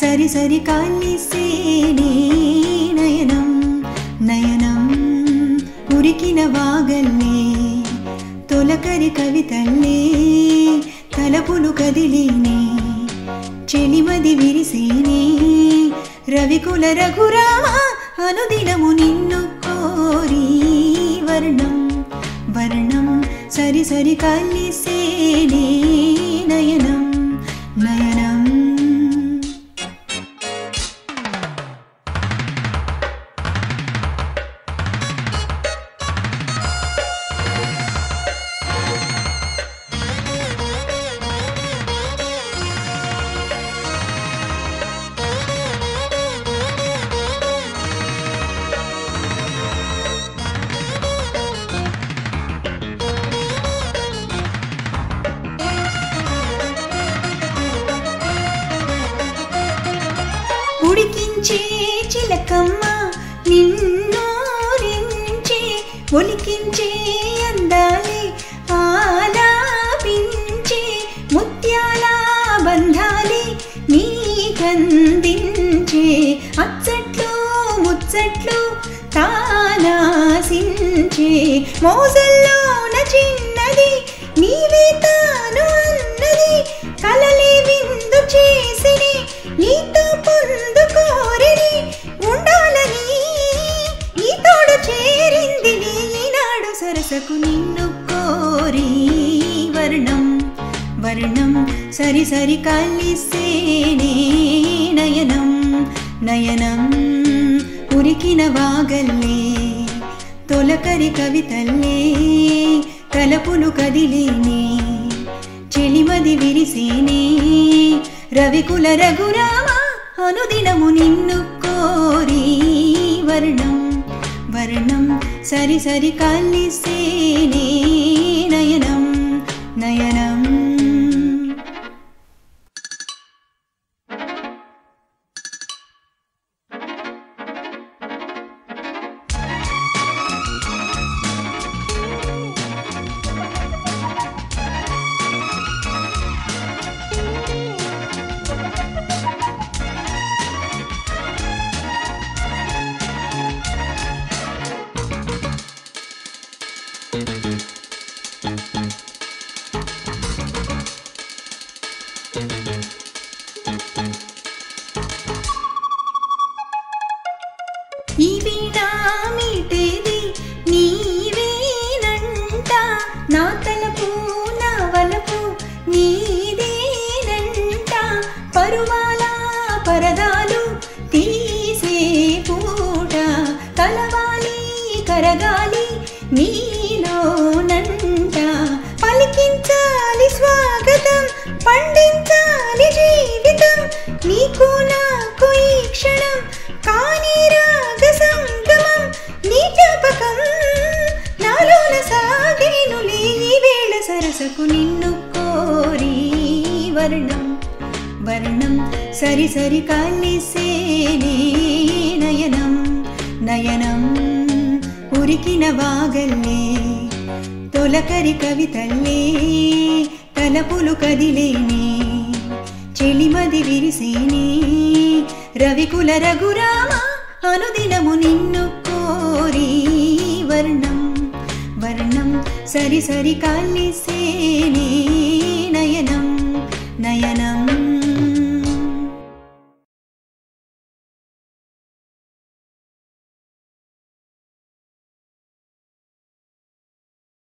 సరి సరి కాలిసేనే నయనం నయనం ఉరికిన వాగల్లే తొలకరి కవితల్లే తలపులు కదిలేనే చెలిమది విరిసేనే రవికుల రఘురామ అనుదినము నిన్ను కోరి వర్ణం వర్ణం సరి సరి కలిసేనే నయనం నయనం ఉడికించే చిలకమ్మ నిన్నోరించే ఒలికించే అందాలే ఆలాపించే ముత్యాల బంధాలే నీకందించే అచ్చట్లు ముచ్చట్లు తానాసించే మోజల్లోన చిన్నది నీవే తాను అన్నది కలలే విందు చేసిని నీతో పొందుకోరిని ఉండాలని నీ తోడు చేరింది ఈనాడు సరసకు నిన్ను కోరి వర్ణం వర్ణం సరి సరి కలిసేనే నయనం నయనం ఉరికిన వాగల్లే తొలకరి కవితల్లే తలపులు కదిలేనే చెలిమది విరిసేనే రవికుల రఘురామ అనుదినము నిన్ను కోరి వర్ణం వర్ణం సరి సరి కలిసేనే నయనం నయనం ఈ వీణా మీటేది నీవేనంట నా తలపు నా వలపు నీదేనంట పరువాల పరదాలు తీసే పూట కలవాలి కరగాలి నీలోనంట పలికించాలి స్వాగతం పండించాలి జీవితం నీకు నాకు ఈ క్షణం కానీ రాగ సంగమం నీ జ్ఞాపకం నాలోన సాగేనులే ఈ వేళ సరసకు నిన్ను కోరి వర్ణం వర్ణం సరి సరి కలిసేనే నయనం నయనం ఉరికిన వాగల్లే తొలకరి కవితల్లే తలపులు కదిలేనే చెలిమది విరిసేనే రవికుల రఘురామ అనుదినము నిన్ను కోరి వర్ణం వర్ణం సరి సరి కలిసేనే